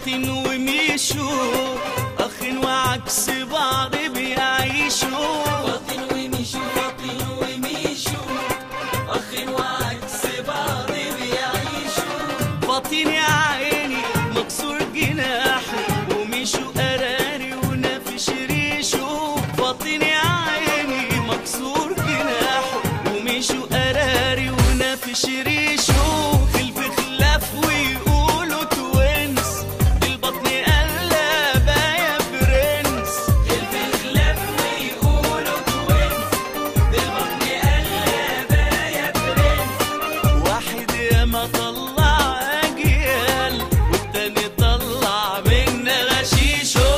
فاطن وميشو اخ وعكس بعض بيعيشوا فاطن وميشو فاطن وميشو اخ وعكس بعض بيعيشوا فاطن يا عيني مكسور جناحه وميشو قراري ونافش ريشه فاطن يا عيني مكسور جناحه وميشو قراري ونافش ريشه خلف خلاف ويقولوا توينس بالبطن قلبة يا برنس خلف خلاف ويقولوا توينس بالبطن قلبة يا برنس واحد يا ما طلع اجيال والتاني طلع منا غشيشه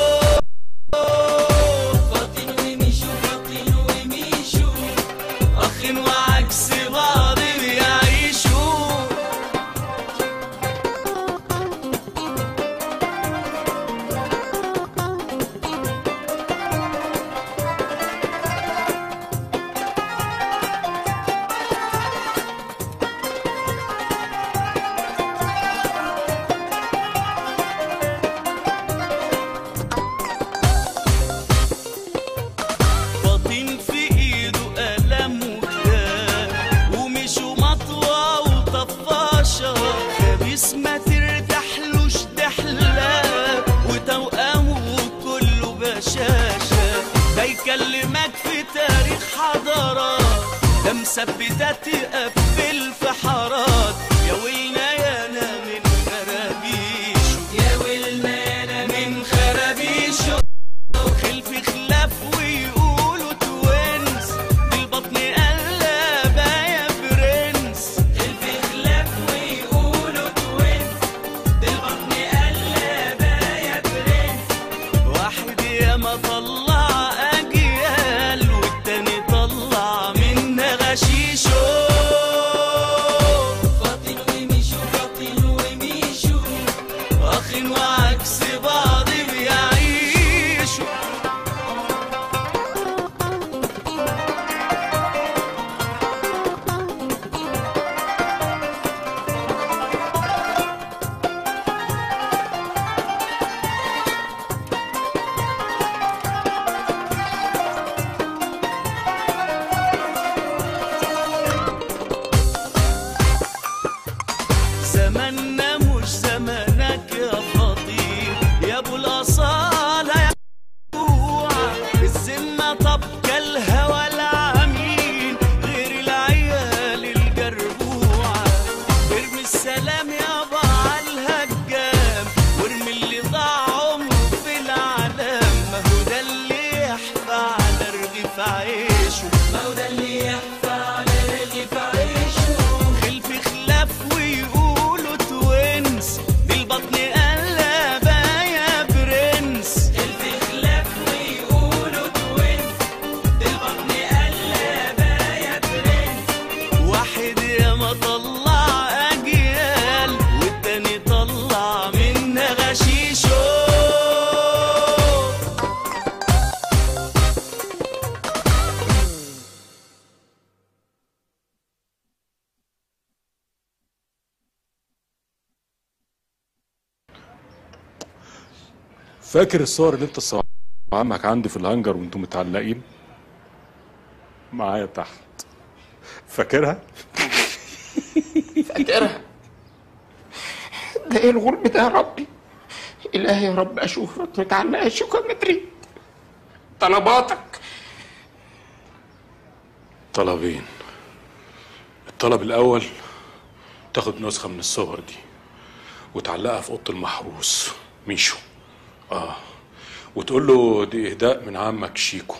فاطن وميشو فاطن وميشو اخ وعكس بعض بيعيشوا فاطين في ايده قلم وكتاب ومشوا مطوى وطفاشة خبيث ما ترتاحلوش دحلة وتوأمه كله بشاشة ده يكلمك في تاريخ حضارات ده مثبتات يقفل في حارات يا ويلنا يا انا من خرابيشه يا ويلنا يا انا من خرابيشه خلف خلاف ويقولوا توينز بالبطن قلبة يا برنس خلف خلاف ويقولوا توينز بالبطن قلبة يا برنس واحد يا ما طلع اجيال والتاني طلع منا غشيشه فاطن وميشو فاطن وميشو اخ وعكس بعض بيعيشوا زماننا مش زمانك يا فاطين يا ابو الاصاله يا جوع الذمه طب كالهوى العمين غير العيال الجربوعه ارمي السلام يابا على الهجام وارمي اللي ضاع عمره في العالم ما هو ده اللي يحفى على رغيف عيشه ما هو ده اللي يحفى على رغيف عيشه خلف خلاف ويقولوا توينز بالبطن قلبة يا برنس خلف خلاف ويقولوا توينز بالبطن قلبة يا برنس واحد يا ما طلع اجيال والتاني طلع منا غشيشه فاكر الصور اللي انت صورها مع عمك عندي في الهانجر وانتم متعلقين معايا تحت فاكرها فاكرها ده ايه الغلب ده يا ربي الهي يا رب اشوفك متعلقه شوكه مدريد طلباتك طلبين الطلب الاول تاخد نسخه من الصور دي وتعلقها في اوضه المحروس ميشو اه وتقول له دي اهداء من عمك شيكو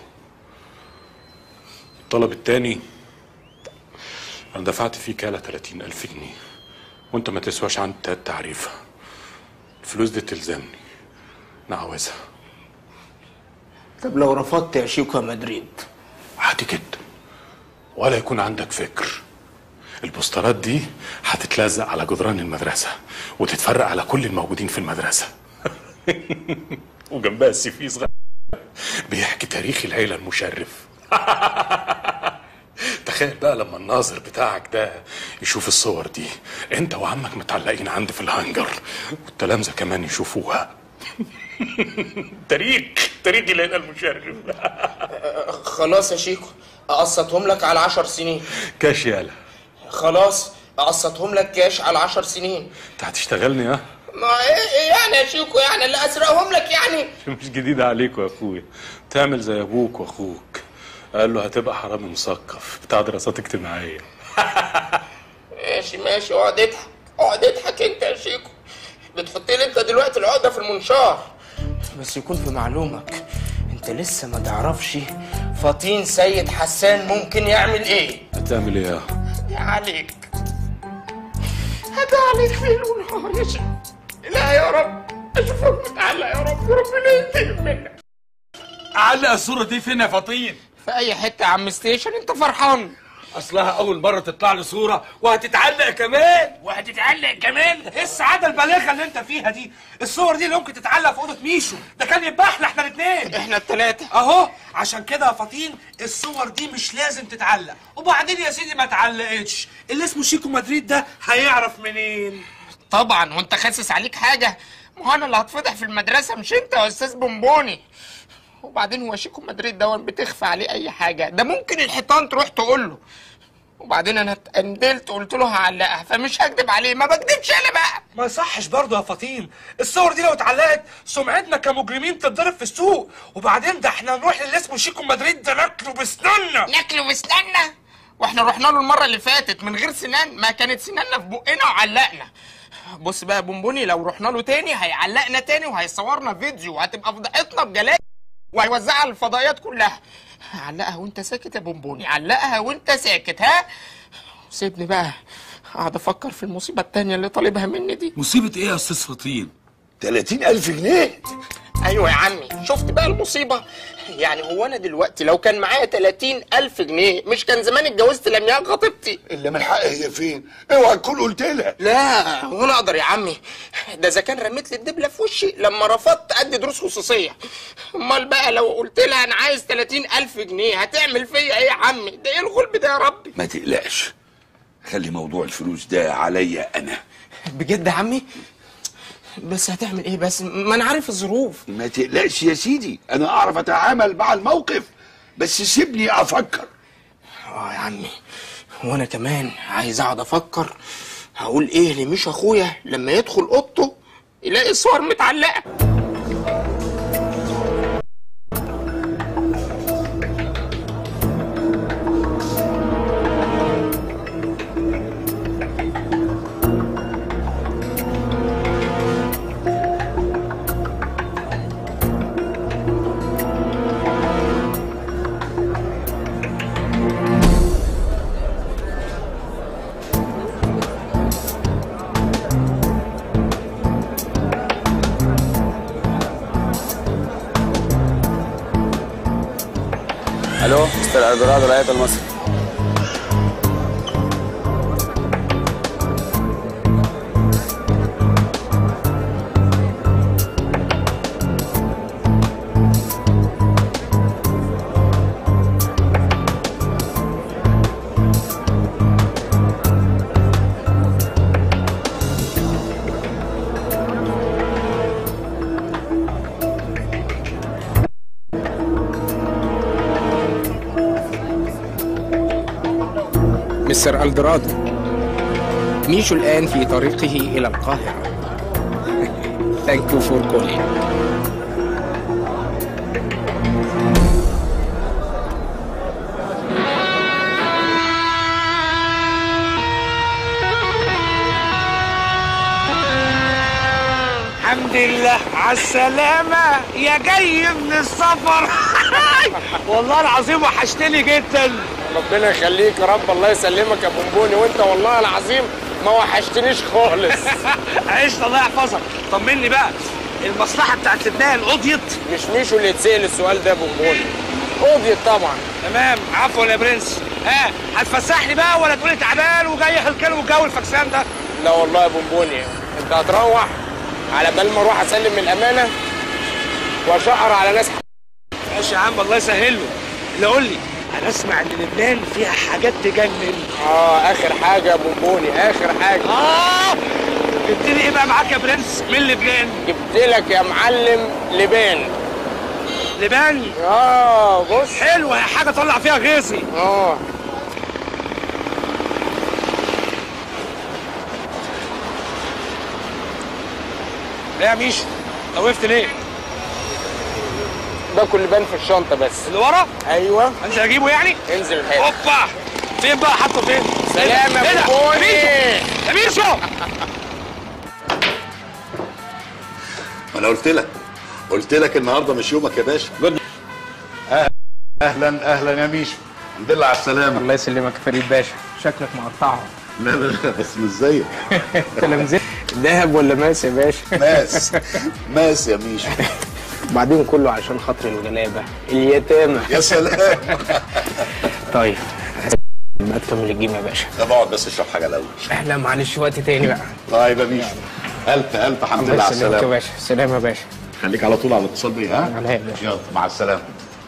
الطلب التاني انا دفعت فيه كاله 30 الف جنيه وانت ما تسواش عن تلات تعريفه الفلوس دي تلزمني انا عاوزها طب لو رفضت يا شيكو مدريد عادي جدا ولا يكون عندك فكر البوسترات دي هتتلزق على جدران المدرسة وتتفرق على كل الموجودين في المدرسة وجنبها السي صغير بيحكي تاريخ العيلة المشرف تخيل بقى لما الناظر بتاعك ده يشوف الصور دي انت وعمك متعلقين عندي في الهانجر والتلامذه كمان يشوفوها تاريخ تاريخ ليلى المشرف خلاص يا شيكو اقسطهم لك على عشر سنين كاش يالا خلاص اقسطهم لك كاش على عشر سنين انت هتشتغلني ها ما ايه إيه يعني يا شيكو يعني اللي اسرقهم لك يعني مش جديدة عليك يا اخويا تعمل زي ابوك واخوك قال له هتبقى حرامي مثقف بتاع دراسات اجتماعيه ماشي ماشي اقعد اضحك اقعد اضحك انت يا شيكو بتحط لي انت دلوقتي العقده في المنشار بس يكون في معلومك انت لسه ما تعرفش فطين سيد حسان ممكن يعمل ايه هتعمل ايه يا عليك هذا عليك ليل ونهار يا شيخ لا يا رب اشوفك متعلق يا رب ربنا ينتقم منك علق الصورة دي فين يا فطين؟ في اي حته يا عم ستيشن انت فرحان اصلها اول مرة تطلع لي صورة وهتتعلق كمان وهتتعلق كمان ايه السعادة البالغة اللي انت فيها دي؟ الصور دي اللي ممكن تتعلق في اوضة ميشو ده كان يبقى احنا احنا الاثنين احنا التلاتة اهو عشان كده يا فطين الصور دي مش لازم تتعلق وبعدين يا سيدي ما اتعلقتش اللي اسمه شيكو مدريد ده هيعرف منين طبعا وانت خاسس عليك حاجه ما هو انا اللي هتفضح في المدرسه مش انت يا استاذ بونبوني وبعدين هو شيكو مدريد دون بتخفى عليه اي حاجه ده ممكن الحيطان تروح تقول له وبعدين انا اتقندلت قلت له هعلقها فمش هكدب عليه ما بكدبش انا بقى ما يصحش برضه يا فطين الصور دي لو اتعلقت سمعتنا كمجرمين تتضرب في السوق وبعدين ده احنا نروح للي اسمه شيكو مدريد ده ناكله بسناننا ناكله واستنى واحنا رحنا له المره اللي فاتت من غير سنان ما كانت سناننا في بقنا وعلقنا بص بقى يا بونبوني لو رحنا له تاني هيعلقنا تاني وهيصورنا فيديو وهتبقى فضحتنا بجلاء وهيوزعها على الفضائيات كلها علقها وانت ساكت يا بونبوني علقها وانت ساكت ها سيبني بقى اقعد افكر في المصيبه التانيه اللي طالبها مني دي مصيبة ايه يا استاذ فطين 30000 جنيه ايوه يا عمي شفت بقى المصيبه يعني هو انا دلوقتي لو كان معايا 30 الف جنيه مش كان زمان اتجوزت لمياء خطيبتي الا من حقها هي فين اوعى تكون قلت لها لا وانا اقدر يا عمي ده اذا كان رميت لي الدبله في وشي لما رفضت ادي دروس خصوصيه امال بقى لو قلت لها انا عايز 30 الف جنيه هتعمل فيا ايه يا عمي ده ايه الغلب ده يا ربي ما تقلقش خلي موضوع الفلوس ده عليا انا بجد يا عمي بس هتعمل ايه بس ما انا عارف الظروف ما تقلقش يا سيدي انا اعرف اتعامل مع الموقف بس سيبني افكر اه يا عمي وانا كمان عايز اقعد افكر هقول ايه لمش اخويا لما يدخل اوضته يلاقي الصور متعلقه الو مستر الدورادو الهيئه المصري مستر الدرادو ميشو الآن في طريقه إلى القاهرة Thank you for calling الحمد لله على السلامة يا جاي من السفر والله العظيم وحشتني جدا ربنا يخليك يا رب الله يسلمك يا بونبوني وانت والله العظيم ما وحشتنيش خالص عشت الله يحفظك طمني بقى المصلحة بتاعت لبنان قضيت مش ميشو اللي يتسأل السؤال ده يا بونبوني قضيت طبعا تمام عفوا يا برنس ها هتفسحني بقى ولا تقولي تعبان وجاي هلكان والجو الفكسان ده لا والله يا بونبوني انت هتروح على بال ما اروح اسلم الامانه واشقر على ناس ماشي يا عم الله يسهل له اللي قول لي انا اسمع ان لبنان فيها حاجات تجنن اه اخر حاجه يا بونبوني اخر حاجه اه جبت لي ايه بقى معاك يا برنس من لبنان جبت لك يا معلم لبان لبان اه بص حلوه حاجه طلع فيها غيظي اه لا يا ميشو انت وقفت ليه باكل لبان في الشنطه بس اللي ورا ايوه انزل اجيبه يعني انزل الحته اوبا فين بقى حاطه فين سلام يا إيه ده؟ بونبوني. يا ميشو ما انا قلت لك قلت لك النهارده مش يومك يا باشا اهلا اهلا يا ميشو الحمد لله على السلامه الله يسلمك يا فريد باشا شكلك مقطعها لا لا لا بس مش زيك تلامذة ذهب ولا ماس يا باشا ماس ماس يا ميشو وبعدين كله عشان خاطر الغلابه اليتامى يا سلام طيب ما تكمل الجيم يا باشا طب اقعد بس اشرب حاجه الاول احنا معلش وقت تاني بقى طيب يا ميشو الف الف الحمد الله لله على يسلمك يا السلامه باشا سلام يا باشا خليك على طول على اتصال بيا ها على يا باشا يلا مع السلامه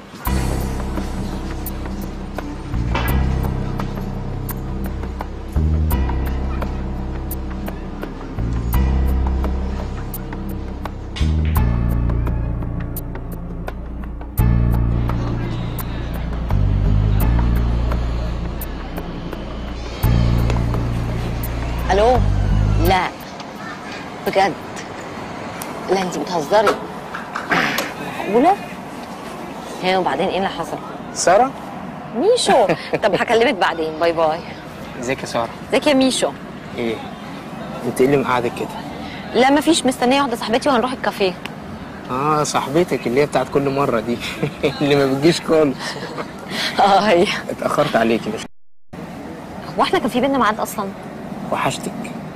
الو لا بجد لا انت بتهزري معقوله هي وبعدين ايه اللي حصل ساره ميشو طب هكلمك بعدين باي باي ازيك يا ساره ازيك يا ميشو ايه انت ايه اللي مقعدك كده لا مفيش مستنيه واحده صاحبتي وهنروح الكافيه اه صاحبتك اللي هي بتاعت كل مره دي اللي ما بتجيش خالص اه هي اتاخرت عليكي مش هو احنا كان في بينا ميعاد اصلا وحشتك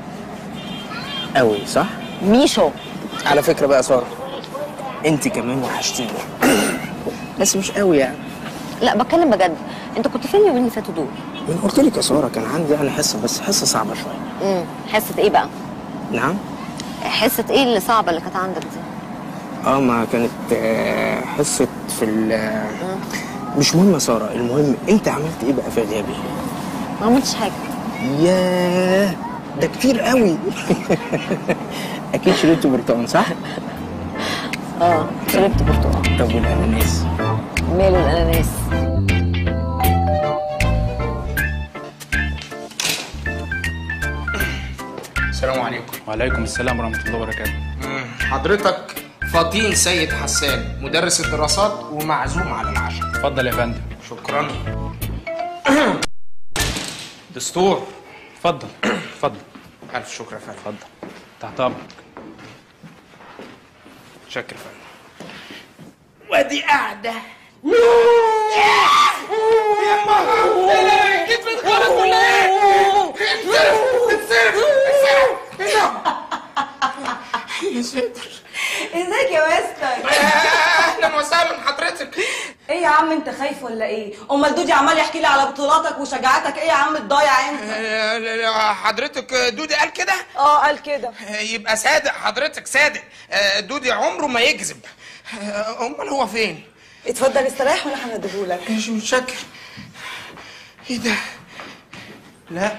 قوي صح ميشو على فكره بقى يا ساره انت كمان وحشتيني بس مش قوي يعني لا بتكلم بجد انت كنت فين اليومين اللي فاتوا دول من قلت لك يا ساره كان عندي يعني حصه بس حصه صعبه شويه امم حصه ايه بقى نعم حصه ايه اللي صعبه اللي كانت عندك دي اه ما كانت آه، حصه في ال مش مهم يا ساره المهم انت عملت ايه بقى في غيابي ما عملتش حاجه ياه ده كتير قوي اكيد شربت برتقال صح اه شربت برتقال طب والاناناس ماله الاناناس السلام عليكم وعليكم السلام ورحمة الله وبركاته حضرتك فطين سيد حسان مدرس الدراسات ومعزوم على العشاء اتفضل يا فندم شكرا دستور اتفضل اتفضل الف شكر يا فندم اتفضل تحت امرك شكرا يا فندم وادي قاعده ازيك يا مستر اهلا وسهلا حضرتك ايه يا عم انت خايف ولا ايه امال دودي عمال يحكي لي على بطولاتك وشجاعتك ايه يا عم الضايع انت آه، لا، لا، حضرتك دودي قال كده اه قال كده آه، يبقى صادق حضرتك صادق آه، دودي عمره ما يكذب آه، امال هو فين اتفضل استريح وانا هندهولك مش متشكر ايه ده لا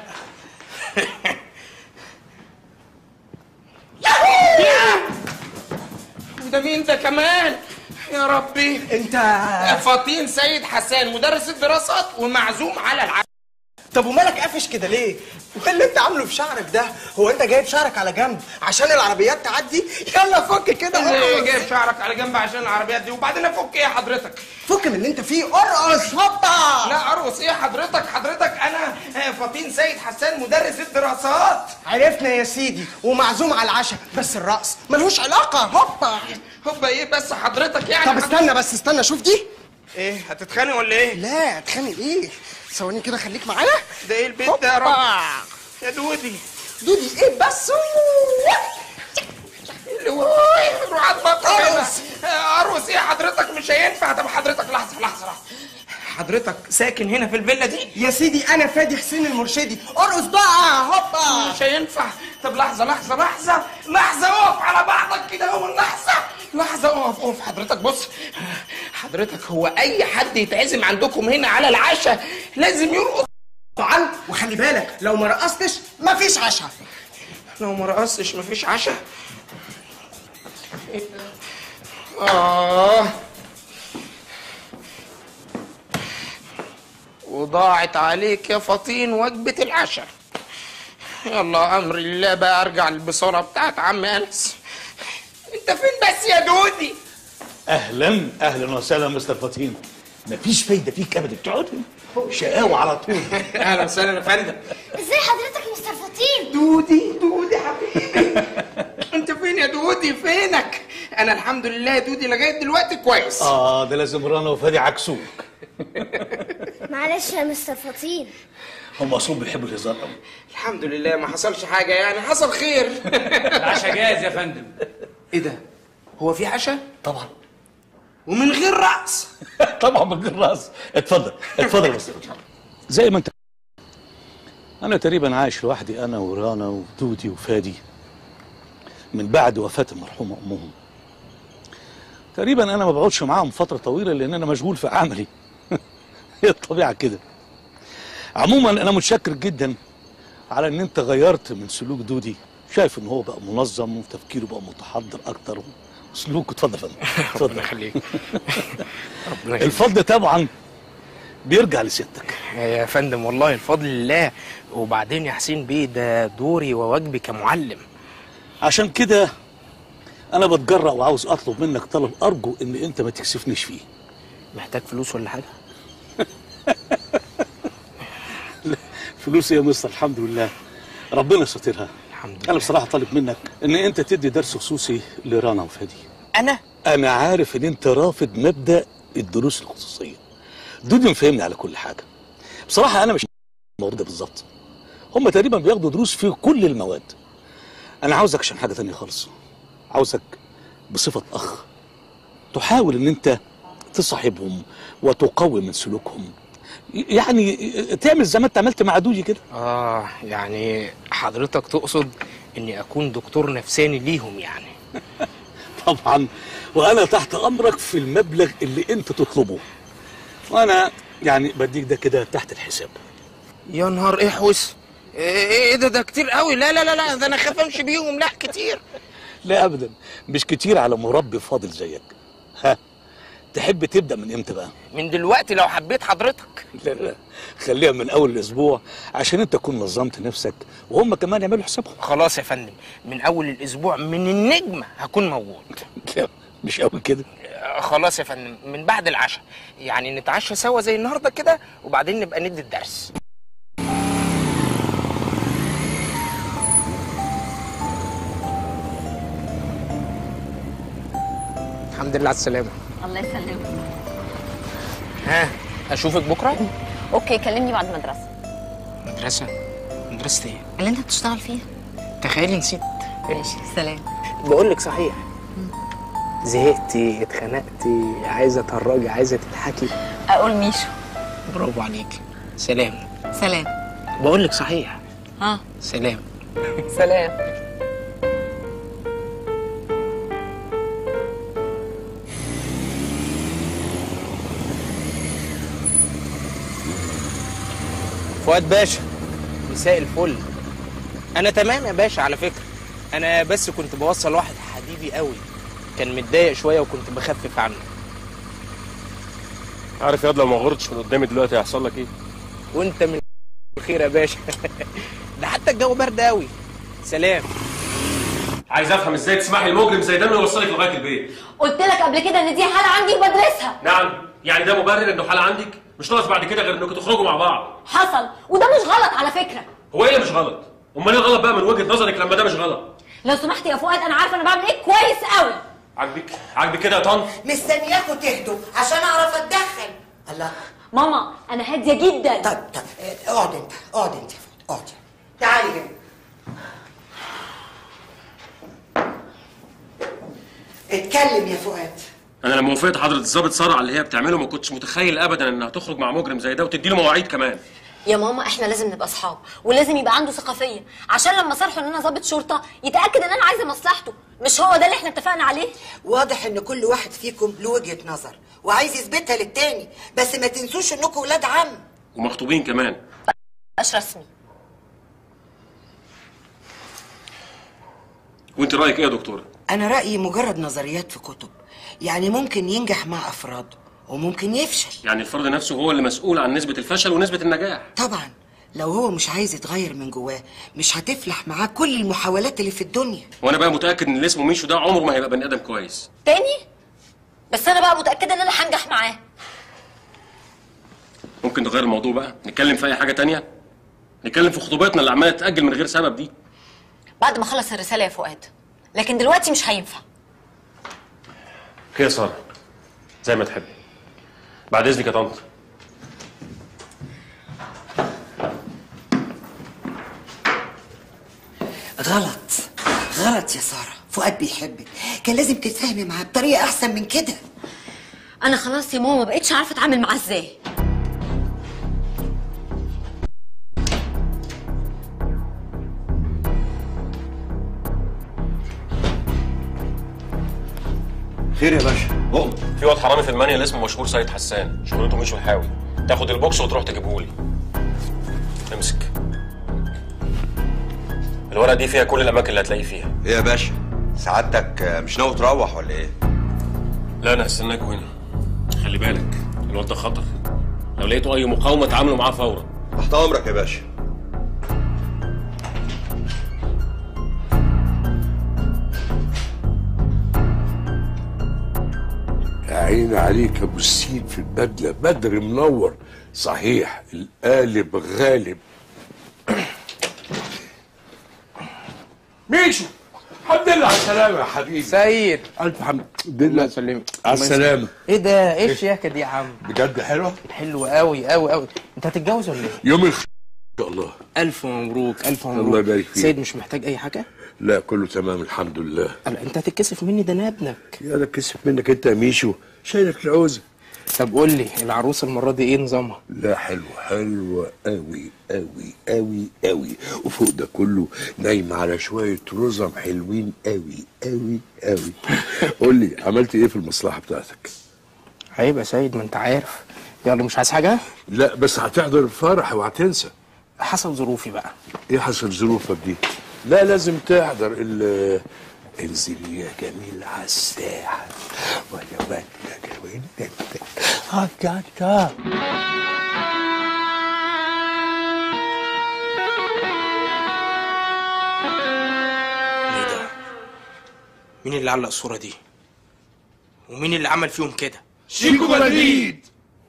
وده مين ده كمان يا ربي انت فطين سيد حسان مدرس الدراسات ومعزوم على العشاء طب ومالك قافش كده ليه؟ وايه اللي انت عامله في شعرك ده؟ هو انت جايب شعرك على جنب عشان العربيات تعدي؟ يلا فك كده اللي ارقص جايب شعرك على جنب عشان العربيات دي وبعدين افك ايه حضرتك فك من اللي انت فيه ارقص هوبا لا ارقص ايه حضرتك حضرتك انا آه، فطين سيد حسان مدرس الدراسات عرفنا يا سيدي ومعزوم على العشاء بس الرقص ملهوش علاقة هوبا هوبا ايه بس حضرتك يعني طب استنى بس استنى شوف دي ايه هتتخانق ولا ايه لا هتخانق ايه؟ ثواني كده خليك معايا ده ايه البيت ده يا رب هوبا. يا دودي دودي ايه بس اللي هو روح على المطبخ ارقص. هنا. ارقص ايه حضرتك مش هينفع طب حضرتك لحظه لحظه لحظه حضرتك ساكن هنا في الفيلا دي يا سيدي انا فادي حسين المرشدي ارقص بقى هوبا مش هينفع طب لحظة لحظة لحظة لحظة اقف على بعضك كده أول لحظة لحظة اقف اقف حضرتك بص حضرتك هو اي حد يتعزم عندكم هنا على العشاء لازم يرقص طبعا وخلي بالك لو ما رقصتش مفيش عشاء لو ما رقصتش مفيش عشاء اه وضاعت عليك يا فطين وجبة العشاء يلا امر الله بقى ارجع للبصارة بتاعت عم انس انت فين بس يا دودي اهلا اهلا وسهلا مستر فطين مفيش فايده فيك ابدا بتقعد شقاوه على طول اهلا وسهلا يا فندم ازاي حضرتك يا مستر فطين دودي دودي حبيبي انت فين يا دودي فينك انا الحمد لله يا دودي لغايه دلوقتي كويس اه ده لازم رانا وفادي عكسوك معلش يا مستر فطين هم اصلا بيحبوا الهزار قوي الحمد لله ما حصلش حاجه يعني حصل خير العشاء جاهز يا فندم ايه ده هو في عشاء طبعا ومن غير رقص طبعا من غير راس اتفضل اتفضل يا مستر فطين زي ما انت انا تقريبا عايش لوحدي انا ورانا ودودي وفادي من بعد وفاه المرحومه امهم تقريبا انا ما بقعدش معاهم فتره طويله لان انا مشغول في عملي هي الطبيعه كده عموما انا متشكر جدا على ان انت غيرت من سلوك دودي شايف ان هو بقى منظم وتفكيره بقى متحضر اكتر وسلوكه اتفضل يا فندم اتفضل ربنا يخليك ربنا يخليك الفضل طبعا بيرجع لستك يا فندم والله الفضل لله وبعدين يا حسين بيه ده دوري وواجبي كمعلم عشان كده انا بتجرأ وعاوز اطلب منك طلب ارجو ان انت ما تكسفنيش فيه محتاج فلوس ولا حاجه فلوس ايه يا مستر الحمد لله ربنا سترها الحمد انا لله بصراحه طالب منك ان انت تدي درس خصوصي لرانا وفادي انا انا عارف ان انت رافض مبدا الدروس الخصوصيه دودي مفهمني على كل حاجه بصراحه انا مش الموضوع ده بالظبط هم تقريبا بياخدوا دروس في كل المواد انا عاوزك عشان حاجه تانية خالص عاوزك بصفه اخ تحاول ان انت تصاحبهم وتقوي من سلوكهم يعني تعمل زي ما انت عملت مع دودي كده اه يعني حضرتك تقصد اني اكون دكتور نفساني ليهم يعني طبعا وانا تحت امرك في المبلغ اللي انت تطلبه وانا يعني بديك ده كده تحت الحساب يا نهار احوس ايه إيه ده ده كتير قوي لا لا لا لا ده انا خاف امشي بيهم لا كتير لا ابدا مش كتير على مربي فاضل زيك ها تحب تبدا من امتى بقى من دلوقتي لو حبيت حضرتك لا لا خليها من اول الاسبوع عشان انت تكون نظمت نفسك وهم كمان يعملوا حسابهم خلاص يا فندم من اول الاسبوع من النجمه هكون موجود لا مش قوي كده آه، خلاص يا فندم من بعد العشاء يعني نتعشى سوا زي النهارده كده وبعدين نبقى ندي الدرس الحمد لله على السلامة الله يسلمك ها اشوفك بكره اوكي كلمني بعد المدرسه مدرسة مدرسة ايه اللي انت بتشتغل فيها تخيلي نسيت ماشي سلام بقول لك صحيح زهقتي اتخنقتي عايزه تهرجي عايزه تضحكي اقول ميشو برافو عليك سلام سلام بقول لك صحيح ها سلام سلام فؤاد باشا مساء الفل انا تمام يا باشا على فكره انا بس كنت بوصل واحد حبيبي قوي كان متضايق شويه وكنت بخفف عنه عارف يا واد لو ما غرتش من قدامي دلوقتي هيحصل لك ايه؟ وانت من الخير يا باشا ده حتى الجو برد قوي سلام عايز افهم ازاي تسمحي المجرم زي ده انه يوصلك لغايه البيت قلت لك قبل كده ان دي حاله عندي وبدرسها نعم يعني ده مبرر انه حاله عندك مش ناقص بعد كده غير انكم تخرجوا مع بعض حصل وده مش غلط على فكره هو ايه اللي مش غلط امال ايه الغلط بقى من وجهه نظرك لما ده مش غلط لو سمحت يا فؤاد انا عارفه انا بعمل ايه كويس قوي عاجبك عاجبك كده يا طنط مستنياكوا تهدوا عشان اعرف اتدخل الله ماما انا هاديه جدا طب طب اه، اقعد انت اقعد انت يا فؤاد، اقعد تعالي هنا اتكلم يا فؤاد انا لما وافقت حضره الظابط ساره على اللي هي بتعمله ما كنتش متخيل ابدا انها تخرج مع مجرم زي ده وتدي له مواعيد كمان يا ماما احنا لازم نبقى اصحاب ولازم يبقى عنده ثقه فيا عشان لما صرحه ان انا ضابط شرطه يتاكد ان انا عايزه مصلحته مش هو ده اللي احنا اتفقنا عليه واضح ان كل واحد فيكم له وجهه نظر وعايز يثبتها للتاني بس ما تنسوش انكم ولاد عم ومخطوبين كمان مش رسمي وانت رايك ايه يا دكتوره انا رايي مجرد نظريات في كتب يعني ممكن ينجح مع افراد وممكن يفشل يعني الفرد نفسه هو اللي مسؤول عن نسبه الفشل ونسبه النجاح طبعا لو هو مش عايز يتغير من جواه مش هتفلح معاه كل المحاولات اللي في الدنيا وانا بقى متاكد ان اللي اسمه ميشو ده عمره ما هيبقى بني ادم كويس تاني بس انا بقى متاكده ان انا هنجح معاه ممكن نغير الموضوع بقى نتكلم في اي حاجه تانية نتكلم في خطوباتنا اللي عماله تتاجل من غير سبب دي بعد ما اخلص الرساله يا فؤاد لكن دلوقتي مش هينفع خير يا ساره زي ما تحب بعد اذنك يا طنط غلط غلط يا ساره فؤاد بيحبك كان لازم تتفاهمي معاه بطريقه احسن من كده انا خلاص يا ماما ما بقتش عارفه اتعامل معاه ازاي خير يا باشا قوم في واد حرامي في المانيال اسمه مشهور سيد حسان شغلته مش الحاوي تاخد البوكس وتروح تجيبهولي امسك الورقه دي فيها كل الاماكن اللي هتلاقيه فيها ايه يا باشا سعادتك مش ناوي تروح ولا ايه لا انا هستناكوا هنا خلي بالك الواد ده خطر لو لقيتوا اي مقاومه تعاملوا معاه فورا تحت امرك يا باشا يا عيني عليك يا ابو السيد في البدله بدر منور صحيح القالب غالب ميشو الحمد لله على السلامة يا حبيبي سيد ألف حمد لله يسلمك على السلامة ايه ده ايه الشياكه دي يا عم بجد حلوة؟ حلوه قوي قوي قوي انت هتتجوز ولا ايه يوم الخ إن شاء الله الف مبروك الف مبروك الله يبارك فيك. سيد مش محتاج اي حاجه لا كله تمام الحمد لله لا انت هتتكسف مني ده انا ابنك يا ده كسف منك أنت يا ميشو شايلك العوزة طب قول لي العروسه المره دي ايه نظامها لا حلوة حلوة قوي قوي قوي قوي وفوق ده كله نايم على شوية رزم حلوين قوي قوي قوي قول لي عملت ايه في المصلحة بتاعتك؟ عيب يا سيد ما انت عارف يلا مش عايز حاجه لا بس هتحضر الفرح وهتنسى حسب ظروفي بقى ايه حسب ظروفك دي؟ لا لازم تحضر ال انزل يا جميل على الساحة وانا بدك وانت هكذا ايه ده مين اللي علق الصوره دي ومين اللي عمل فيهم كده شيكو مدريد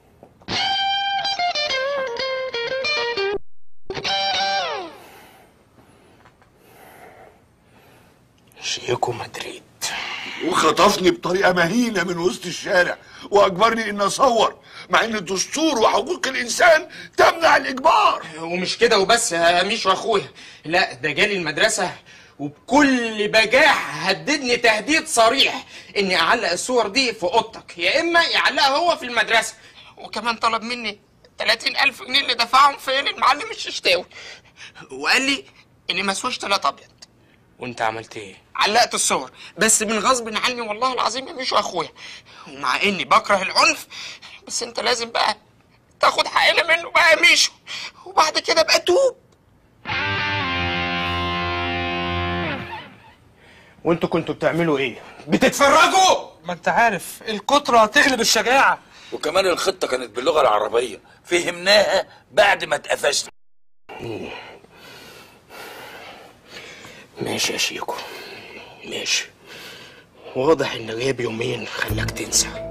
شيكو مدريد وخطفني بطريقة مهينة من وسط الشارع وأجبرني إن أصور مع إن الدستور وحقوق الإنسان تمنع الإجبار ومش كده وبس يا ميشو اخويا لا ده جالي المدرسه وبكل بجاح هددني تهديد صريح اني اعلق الصور دي في اوضتك يا اما يعلقها هو في المدرسه وكمان طلب مني 30000 جنيه اللي دفعهم فين المعلم الششتاوي وقال لي اني مسويش تلات ابيض وانت عملت ايه علقت الصور بس من غصب عني والله العظيم يا ميشو اخويا ومع اني بكره العنف بس انت لازم بقى تاخد حقنا منه بقى يا ميشو وبعد كده بقى توب وانتوا كنتوا بتعملوا ايه بتتفرجوا ما انت عارف الكترة تغلب الشجاعة وكمان الخطة كانت باللغة العربية فهمناها بعد ما اتقفشنا ماشي يا شيكو ماشي واضح ان غياب يومين خلاك تنسى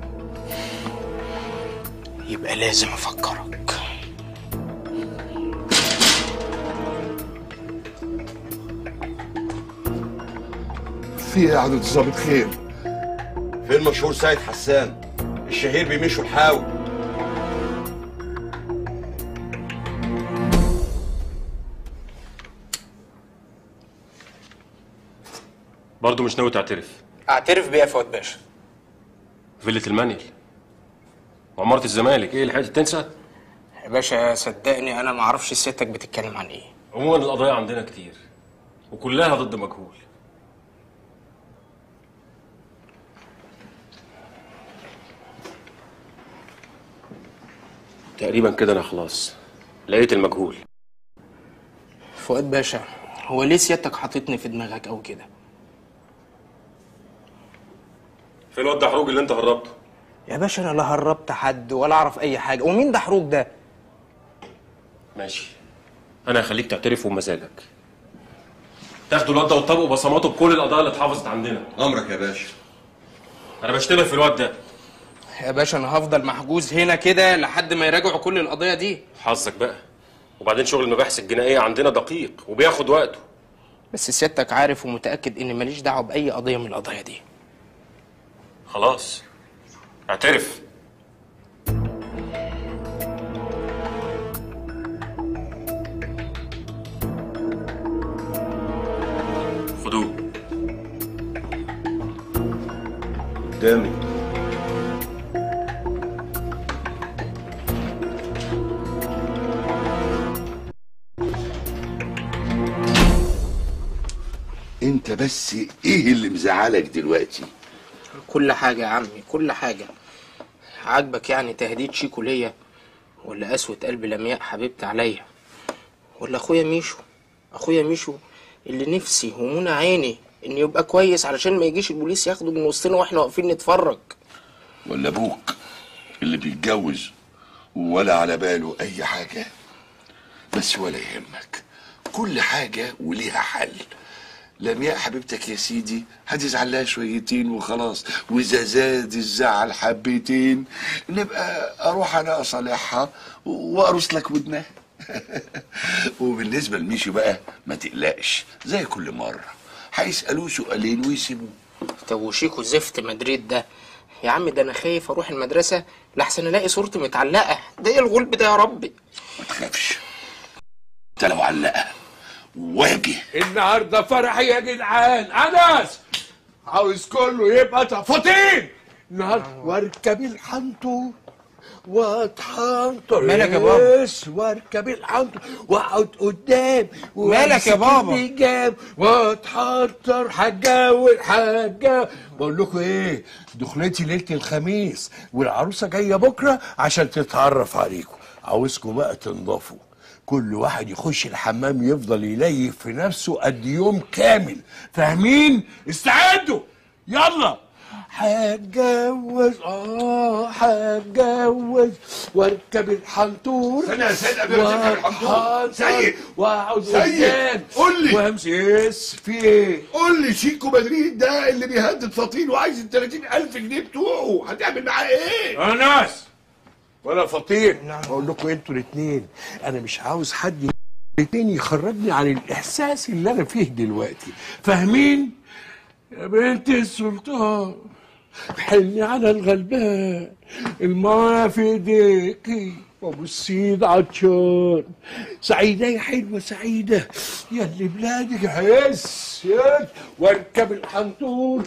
يبقى لازم افكرك في إيه يا عدد الظابط خير فين مشهور سيد حسان الشهير بميشو الحاوي برضه مش ناوي تعترف اعترف بيها يا فؤاد باشا فيلة المانيال وعمارة الزمالك ايه لحقت تنسى؟ باشا صدقني انا ما اعرفش سيادتك بتتكلم عن ايه عموما القضايا عندنا كتير وكلها ضد مجهول تقريبا كده انا خلاص لقيت المجهول فؤاد باشا هو ليه سيادتك حاططني في دماغك او كده في الواد ده حروج اللي انت هربته يا باشا انا لا هربت حد ولا اعرف اي حاجه ومين ده حروج ده ماشي انا هخليك تعترف بمزاجك تاخدوا الواد ده وتطبقوا بصماته بكل القضايا اللي اتحفظت عندنا امرك يا باشا انا بشتبه في الواد ده يا باشا انا هفضل محجوز هنا كده لحد ما يراجعوا كل القضيه دي حظك بقى وبعدين شغل المباحث الجنائيه عندنا دقيق وبياخد وقته بس سيادتك عارف ومتاكد ان ماليش دعوه باي قضيه من القضايا دي خلاص اعترف خدوه قدامي انت بس ايه اللي مزعلك دلوقتي كل حاجه يا عمي كل حاجه عاجبك يعني تهديد شيكو ليا ولا قسوة قلب لمياء حبيبتي عليا ولا اخويا ميشو اخويا ميشو اللي نفسي ومنى عيني ان يبقى كويس علشان ما يجيش البوليس ياخده من وسطنا واحنا واقفين نتفرج ولا ابوك اللي بيتجوز ولا على باله اي حاجه بس ولا يهمك كل حاجه وليها حل لمياء حبيبتك يا سيدي هتزعل لها شويتين وخلاص واذا زاد الزعل حبتين نبقى اروح انا اصالحها وارص لك ودنها وبالنسبه لميشو بقى ما تقلقش زي كل مره هيسالوه سؤالين ويسيبوه طب وشيكو زفت مدريد ده يا عم ده انا خايف اروح المدرسه لحسن الاقي صورتي متعلقه ده ايه الغلب ده يا ربي ما تخافش انت لو علقها واجه النهارده فرحي يا جدعان انس عاوز كله يبقى تفاطين النهارده واركب الحنطور واتحنطر مالك يا بابا؟ يس، واركب الحنطور واقعد قدام مالك يا وأمسك بابا؟ اللجام واتحنطر هتجوز هتجوز بقول لكم ايه دخلتي ليله الخميس والعروسه جايه بكره عشان تتعرف عليكم عاوزكم بقى تنضفوا كل واحد يخش الحمام يفضل يليف في نفسه قد يوم كامل فاهمين استعدوا يلا هتجوز اه هتجوز واركب الحنطور استنى يا سيد قبل ما تركب الحنطور. وأتحنطر سيد. واقعد سيد، قدام قول لي. وامشي يس في ايه قول لي شيكو مدريد ده اللي بيهدد فطين وعايز ال 30000 جنيه بتوعه هتعمل معاه ايه؟ انس ولا فطير اقول لكم انتوا الاثنين انا مش عاوز حد الاثنين يخرجني عن الاحساس اللي انا فيه دلوقتي فاهمين يا بنت السلطان حلني على الغلبان الماء في ايديكي وابو السيد عطشان سعيدة يا حلوة سعيدة يا اللي بلادك حس يس واركب الحنطور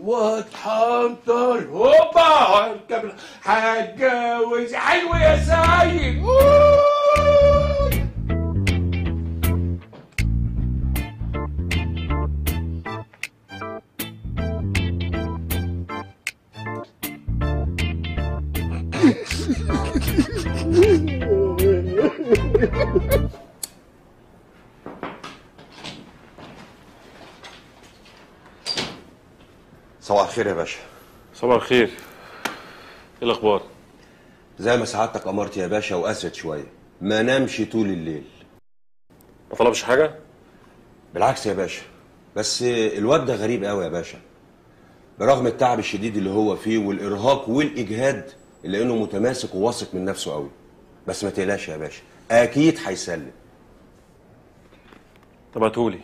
واتحنطر هوبا واركب ال- هتجوز يا حلوة يا سعيد أوه. صباح الخير يا باشا صباح الخير ايه الاخبار زي ما سعادتك امرت يا باشا واسد شويه ما نامش طول الليل ما طلبش حاجه بالعكس يا باشا بس الواد ده غريب قوي يا باشا برغم التعب الشديد اللي هو فيه والارهاق والاجهاد الا انه متماسك وواثق من نفسه قوي بس ما تقلقش يا باشا اكيد هيسلم طب هاتولي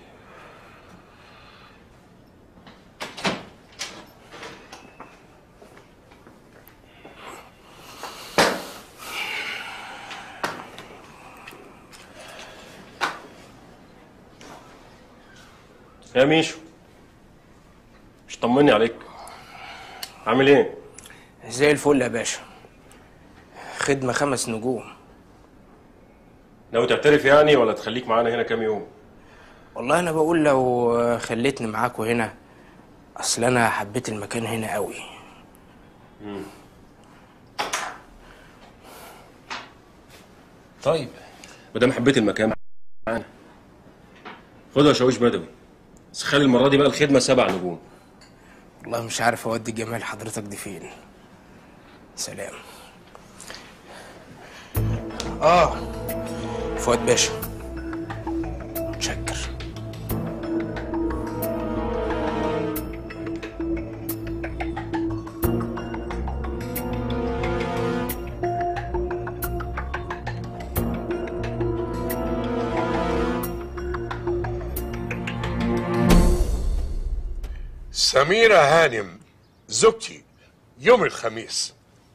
يا ميشو مش طمني عليك عامل ايه زي الفل يا باشا خدمه خمس نجوم ناوي تعترف يعني ولا تخليك معانا هنا كام يوم والله انا بقول لو خليتني معاكوا هنا اصل انا حبيت المكان هنا قوي مم. طيب ما دام حبيت المكان معانا خدها يا شاويش بدوي بس خلي المره دي بقى الخدمه سبع نجوم والله مش عارف اودي جمال حضرتك دي فين سلام اه فؤاد باشا متشكر سميرة هانم زوجتي يوم الخميس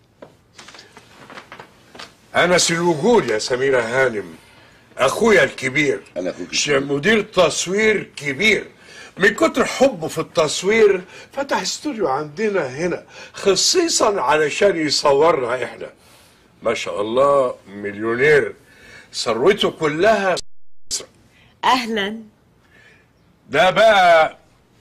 أنس الوجود يا سميرة هانم أخويا الكبير ش- مدير تصوير كبير من كتر حبه في التصوير فتح استوديو عندنا هنا خصيصا علشان يصورنا احنا ما شاء الله مليونير ثروته كلها اهلا ده بقى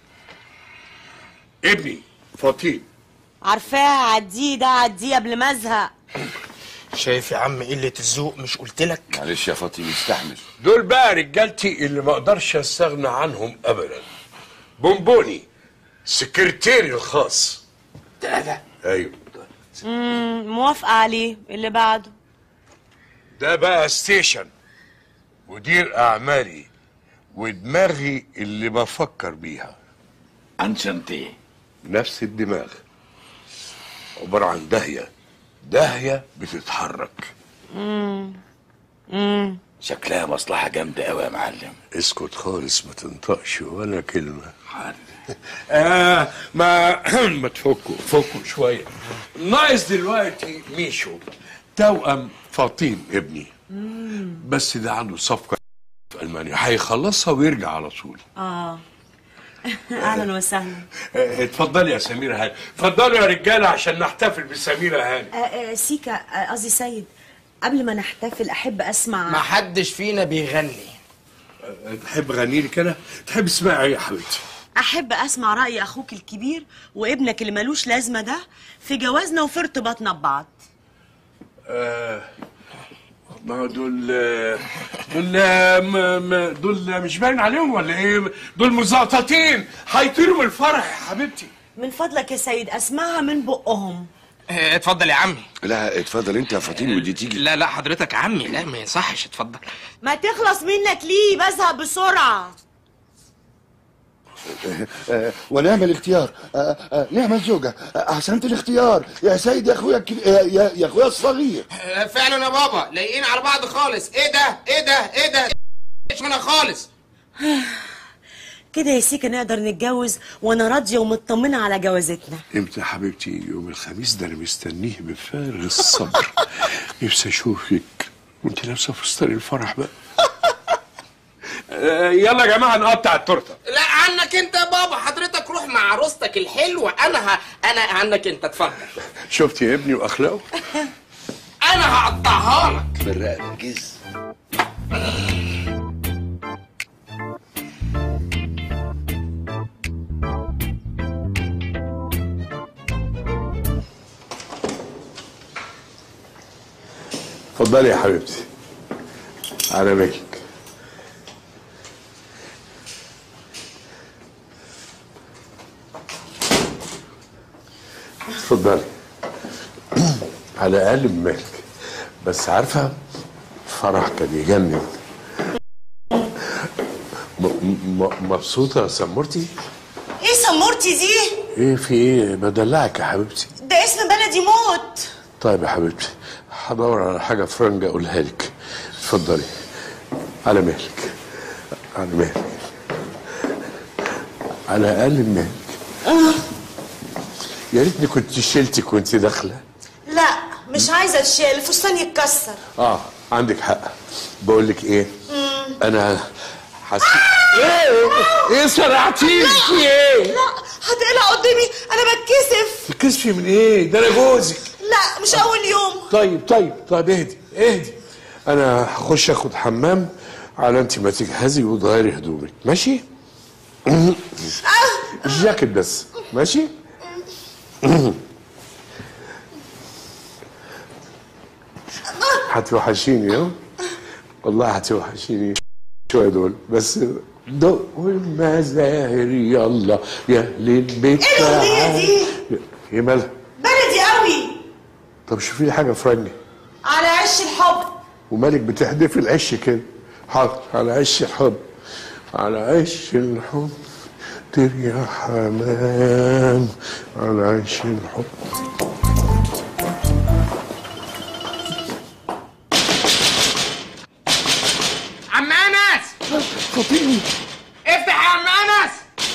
ابني فطين عارفاها عديه ده عديه قبل ما ازهق شايف يا عم قلة الذوق مش قلت لك معلش يا فاطمه استحمل دول بقى رجالتي اللي ما اقدرش استغنى عنهم ابدا بونبوني سكرتيري الخاص ده ده ايوه امم موافقه عليه اللي بعده ده بقى ستيشن مدير اعمالي ودماغي اللي بفكر بيها انشنتي نفس الدماغ عبارة عن داهية داهية بتتحرك امم امم شكلها مصلحه جامده قوي يا معلم اسكت خالص ما تنطقش ولا كلمة آه ما ما تفكوا فكوا شوية ناقص دلوقتي ميشو توأم فاطين ابني بس ده عنده صفقة في ألمانيا هيخلصها ويرجع على طول اه اهلا وسهلا آه، اتفضلي يا سميرة هاني اتفضلوا يا رجالة عشان نحتفل بسميرة هاني آه، آه، سيكا آه، قصدي سيد قبل ما نحتفل احب اسمع ما حدش فينا بيغني آه، تحب غني لي كده تحب تسمعي ايه يا حبيبتي احب اسمع راي اخوك الكبير وابنك اللي ملوش لازمه ده في جوازنا وفي ارتباطنا ببعض آه، ما هو دول آه، دول آه، م- م- دول مش باين عليهم ولا ايه دول مزقططين هيطيروا من الفرح يا حبيبتي من فضلك يا سيد اسمعها من بقهم اتفضل يا عمي لا اتفضل انت يا فاطين ودي تيجي لا لا حضرتك عمي لا ما يصحش اتفضل ما تخلص منك ليه بزهق بسرعه آه، ونعم الاختيار آه، آه، نعم الزوجة آه، أحسنت الاختيار يا سيد يا أخويا الكبير آه، يا يا أخويا الصغير آه، فعلا يا بابا لايقين على بعض خالص ايه ده ايه ده ايه ده مش منها خالص كده يا سيكا نقدر نتجوز وانا راضيه ومطمنه على جوازتنا امتى يا حبيبتي يوم الخميس ده انا مستنيه بفارغ الصبر نفسي اشوفك وانت لابسه فستان الفرح بقى آه، يلا يا جماعه نقطع التورته لا عنك انت يا بابا حضرتك روح مع عروستك الحلوه انا ه... انا عنك انت اتفضل شفت يا ابني واخلاقه انا هقطعها لك بالرقبه جز اتفضلي يا حبيبتي على بالك اتفضلي على الاقل بمالك بس عارفه فرح كان يجنن م- م- مبسوطه يا سمورتي ايه سمورتي دي ايه في ايه بدلعك يا حبيبتي ده اسم بلدي موت طيب يا حبيبتي هدور على حاجة فرنجة أقولها لك اتفضلي على مهلك على مهلك على أقل مهلك يا ريتني كنت شلتك وانت داخلة لا مش عايزه الشيء الفستان يتكسر اه عندك حق بقول لك ايه مم. انا حسيت ايه ايه سرعتيني في ايه لا هتقلع قدامي انا بتكسف تكسفي من ايه ده انا جوزك لا مش اول يوم طيب طيب طيب اهدي اهدي انا هخش اخد حمام على انت ما تجهزي وتغيري هدومك ماشي الجاكيت بس ماشي هتوحشيني ها والله هتوحشيني شويه دول بس دق المزاهر يلا يا اهل البيت إيه الأغنية دي؟ تعال. ايه مالها بلدي قوي طب شوفي لي حاجه فرنجي على عش الحب ومالك بتحدفي العش كده حاضر على عش الحب على عش الحب طير يا حمام على عش الحب عم انس فاطمه افتح يا عم انس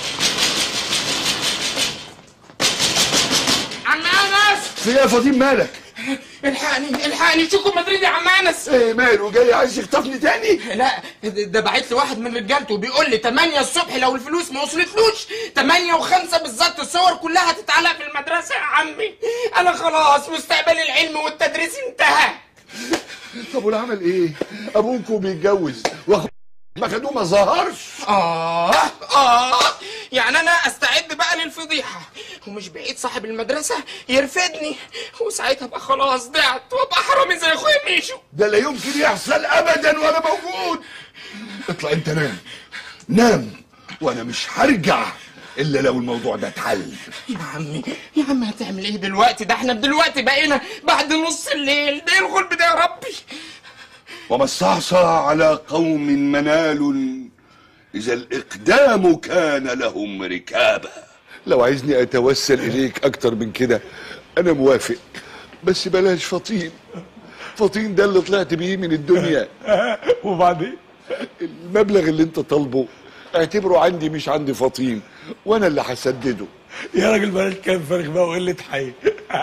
عم انس في ايه يا فاطين مالك؟ الحقني الحقني شوكو مدريد يا عم انس ايه ماله جاي عايز يخطفني تاني؟ لا ده ده بعت لي واحد من رجالته بيقول لي 8 الصبح لو الفلوس ما وصلتلوش 8 و5 بالظبط الصور كلها هتتعلق في المدرسه يا عمي انا خلاص مستقبل العلم والتدريس انتهى طب والعمل ايه؟ ابوكوا بيتجوز واخوك ما خدوه ما ظهرش اه اه يعني انا استعد بقى للفضيحه ومش بعيد صاحب المدرسه يرفدني وساعتها ابقى خلاص ضعت وابقى حرامي زي اخويا ميشو ده لا يمكن يحصل ابدا وانا موجود اطلع انت نام نام وانا مش هرجع الا لو الموضوع ده اتحل يا عمي يا عم هتعمل ايه دلوقتي ده احنا دلوقتي بقينا بعد نص الليل ده إيه الغلب ده يا ربي وما استعصى على قوم منال اذا الاقدام كان لهم ركابا لو عايزني اتوسل اليك اكتر من كده انا موافق بس بلاش فطين فطين ده اللي طلعت بيه من الدنيا وبعدين المبلغ اللي انت طالبه اعتبره عندي مش عندي فطين وانا اللي هسدده يا راجل بلاش كام فارغ بقى وقلة حي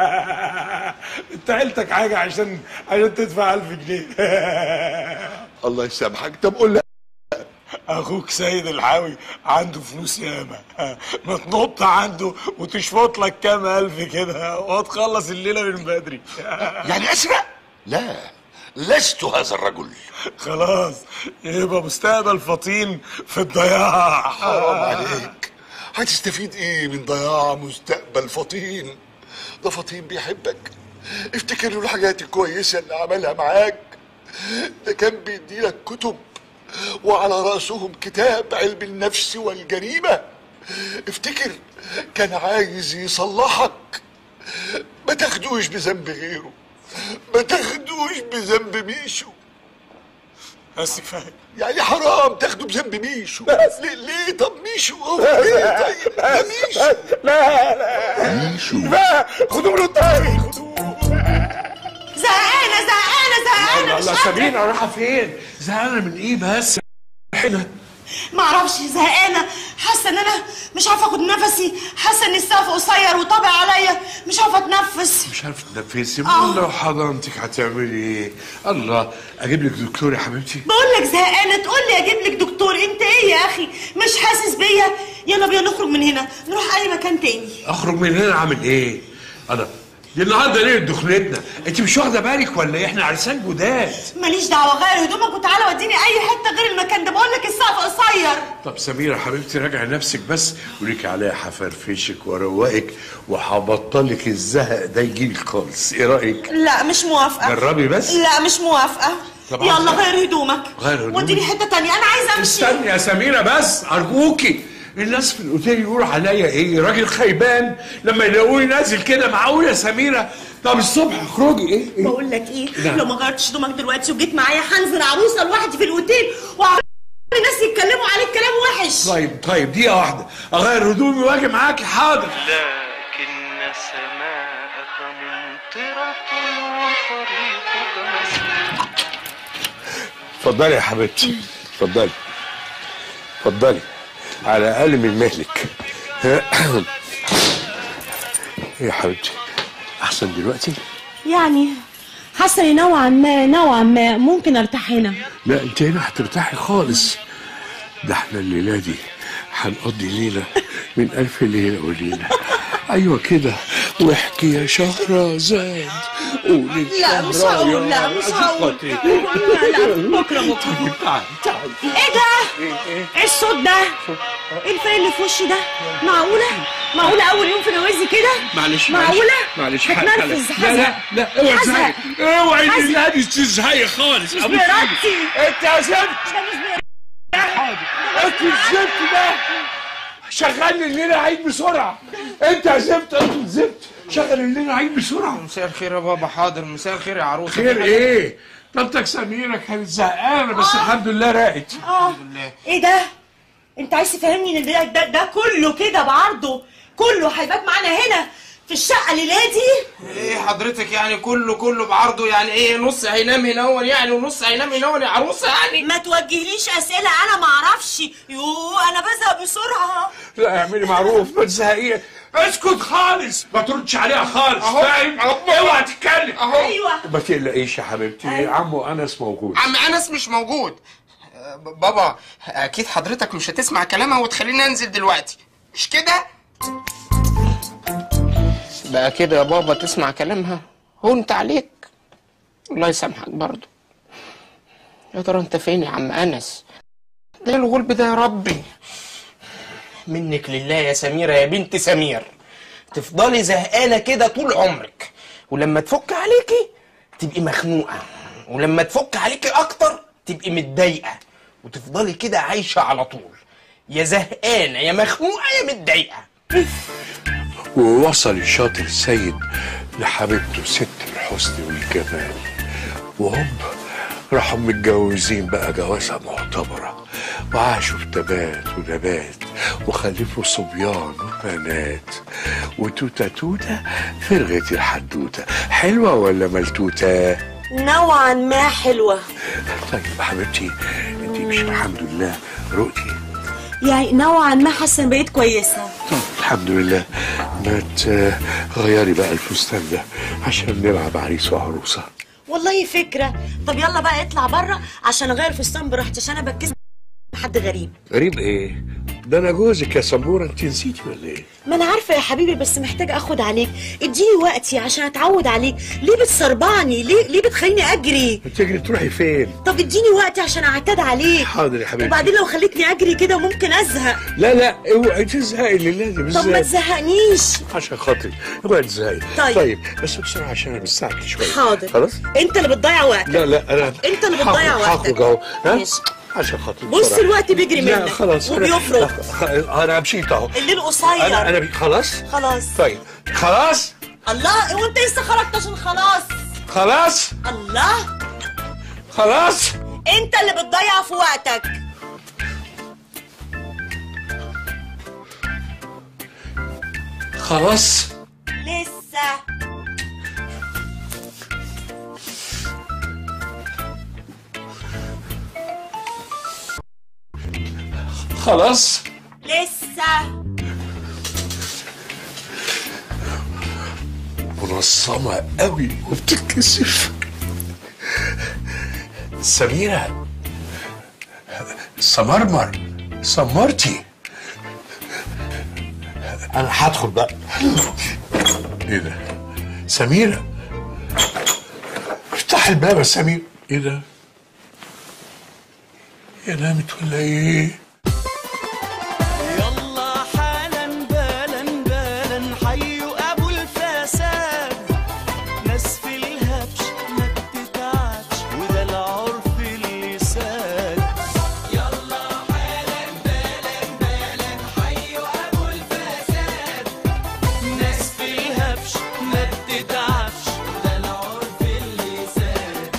انت عيلتك حاجة عشان عشان تدفع 1000 جنيه الله يسامحك طب قول لي اخوك سيد الحاوي عنده فلوس ياما ما تنط عنده وتشفط لك كام الف كده وتخلص الليله من بدري يعني اسرق لا لست هذا الرجل خلاص يبقى مستقبل فطين في الضياع حرام عليك هتستفيد ايه من ضياع مستقبل فطين ده فطين بيحبك افتكر له الحاجات الكويسة اللي عملها معاك ده كان بيديلك كتب وعلى رأسهم كتاب علم النفس والجريمة افتكر كان عايز يصلحك ما تاخدوش بذنب غيره ما تاخدوش بذنب ميشو بس كفايه يعني حرام تاخده بذنب ميشو ليه, ليه طب ميشو هو ليه طيب ده ميشو لا لا ميشو لا خدوه له تاني خدوه زهقانه زهقانه زهقانه مش الله قادرة. سابينا رايحه فين؟ زهقانه من ايه بس؟ هنا ما اعرفش زهقانه حاسه ان انا مش عارفه اخد نفسي حاسه ان السقف قصير وطابع عليا مش عارفه اتنفس مش عارف تنفسي آه. لو حضنتك هتعملي ايه؟ الله اجيب لك دكتور يا حبيبتي بقول لك زهقانه تقول لي اجيب لك دكتور انت ايه يا اخي مش حاسس بيا يلا بينا نخرج من هنا نروح اي مكان تاني اخرج من هنا اعمل ايه؟ انا دي النهارده ليه دخلتنا؟ انت مش واخده بالك ولا ايه؟ احنا عرسان جداد ماليش دعوه غير هدومك وتعالى وديني اي حته غير المكان ده بقول لك السقف قصير طب سميرة حبيبتي راجعي نفسك بس وليكي عليا هفرفشك واروقك وهبطلك الزهق ده يجيلك خالص ايه رايك؟ لا مش موافقه جربي بس. لا مش موافقه طب يلا عايزة- غير هدومك غير هدومك؟ وديني حته تانية انا عايزه امشي استني يا سميرة بس أرجوكي الناس في الأوتيل يقولوا عليا إيه راجل خيبان لما يلاقوني نازل كده معقول يا سميرة طب الصبح اخرجي إيه, إيه؟ بقول لك ايه نعم. لو ما غيرتش هدومك دلوقتي وجيت معايا هنزل عروسه لوحدي في الاوتيل وعارف الناس يتكلموا عليك كلام وحش طيب طيب دقيقة واحدة أغير هدومي وأجي معاكي حاضر لكن سماءك ممطرة وطريقك مسدود اتفضلي يا حبيبتي اتفضلي اتفضلي على اقل من مهلك يا حبيبتي احسن دلوقتي يعني حاسه إني نوعا ما نوعا ما ممكن ارتاح هنا لا انت هنا هترتاحي خالص ده احنا الليله دي هنقضي ليله من الف ليله وليله ايوه كده واحكي يا شهرزاد قولي لا مش هقول لا مش هقول لا لا بكره بكره تعالي تعالي ايه ده؟ ايه الصوت ده؟ ايه الفرق اللي في وشي ده؟ معقولة؟ معقولة أول يوم في جوازي كده؟ معلش معقولة؟ معلش هتنرفز لا لا حزق لا اوعي حزق. تزهقي اوعي حزق. تزهقي تزهقي خالص مش أبوس بإرادتي. إيدك. انت يا زفت انت الزفت ده شغل الليله عيد بسرعه انت يا زفت انت الزفت شغل الليله عيد بسرعه مساء الخير يا بابا حاضر مساء الخير يا عروسه خير ايه طنطك سميرة كانت زهقانه بس الحمد لله راقت اه ايه ده؟ انت عايز تفهمني ان ده ده, ده كله كده بعرضه كله هيبات معانا هنا في الشقة ليلادي؟ ايه حضرتك يعني كله كله بعرضه يعني ايه نص هينام هنا يعني ونص هينام هنا يا عروسه يعني ما توجهليش اسئلة انا ما اعرفش يوه انا بزهق بسرعة لا اعملي معروف ما تزهقيش اسكت خالص ما تردش عليها خالص أهو. فاهم أهو. اوعى تتكلم أهو. ايوه ما تقلقيش يا حبيبتي عمو انس موجود عم انس مش موجود آه، ب- بابا اكيد حضرتك مش هتسمع كلامها وتخليني انزل دلوقتي مش كده بقى كده يا بابا تسمع كلامها هو انت عليك الله يسامحك برضو يا ترى انت فين يا عم انس ده الغلب ده يا ربي منك لله يا سميرة يا بنت سمير تفضلي زهقانة كده طول عمرك ولما تفك عليكي تبقي مخنوقة ولما تفك عليكي أكتر تبقي متضايقة وتفضلي كده عايشة على طول يا زهقانة يا مخنوقة يا متضايقة ووصل الشاطر السيد لحبيبته ست الحسن والجمال وهم راحوا متجوزين بقى جوازة معتبرة وعاشوا في تبات ونبات وخلفوا صبيان وبنات وتوتة توتة فرغت الحدوتة حلوة ولا ملتوتة؟ نوعا ما حلوة طيب حبيبتي انت مش الحمد لله رؤتي يعني نوعا ما حاسة إن بقيت كويسة طب الحمد لله ما تغيري بقى الفستان ده عشان نلعب عريس وعروسه والله فكرة طب يلا بقى اطلع بره عشان اغير فستان براحتي عشان انا بكز حد غريب غريب ايه؟ ده انا جوزك يا سموره انت نسيتي ولا ايه؟ ما انا عارفه يا حبيبي بس محتاجه اخد عليك اديني وقتي عشان اتعود عليك ليه بتصربعني ليه ليه بتخليني اجري تجري تروحي فين؟ طب اديني وقتي عشان اعتاد عليك حاضر يا حبيبتي وبعدين لو خليتني اجري كده ممكن ازهق لا لا اوعي تزهقي لله دي طب ما تزهقنيش عشان خاطري اوعي تزهقي طيب. طيب بس بسرعه عشان انا مستعجل شويه حاضر. خلاص؟ انت اللي بتضيع وقتك لا لا انا انت اللي بتضيع هاخد- وقتك. هاخد اهو ها؟ ماشي. عشان خاطري بص بسرعة. الوقت بيجري لا منك خلاص أنا- وبيفرط. خ- انا مشيت اهو الليل قصير انا انا بي- خلاص خلاص طيب خلاص الله هو انت لسه خرجت عشان خلاص خلاص الله خلاص انت اللي بتضيع في وقتك خلاص لسه خلاص لسه منظمة قوي وبتتكسف سميرة سمرمر سمرتي انا هدخل بقى ايه ده سميرة افتح الباب يا سمير ايه ده يا نامت ولا ايه يلا حالا بالا بالا حيوا ابو الفساد ناس في الهبش ما بتتعبش وده العرف اللي ساد يلا حالا بالا بالا حيوا ابو الفساد ناس في الهبش ما بتتعبش وده العرف اللي ساد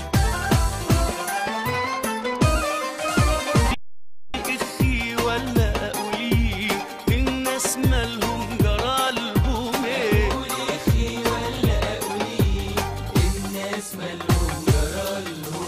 اخي ولا اقولي الناس مالهم جرى لهم ايه اخي ولا اقولي الناس مالهم جرى لهم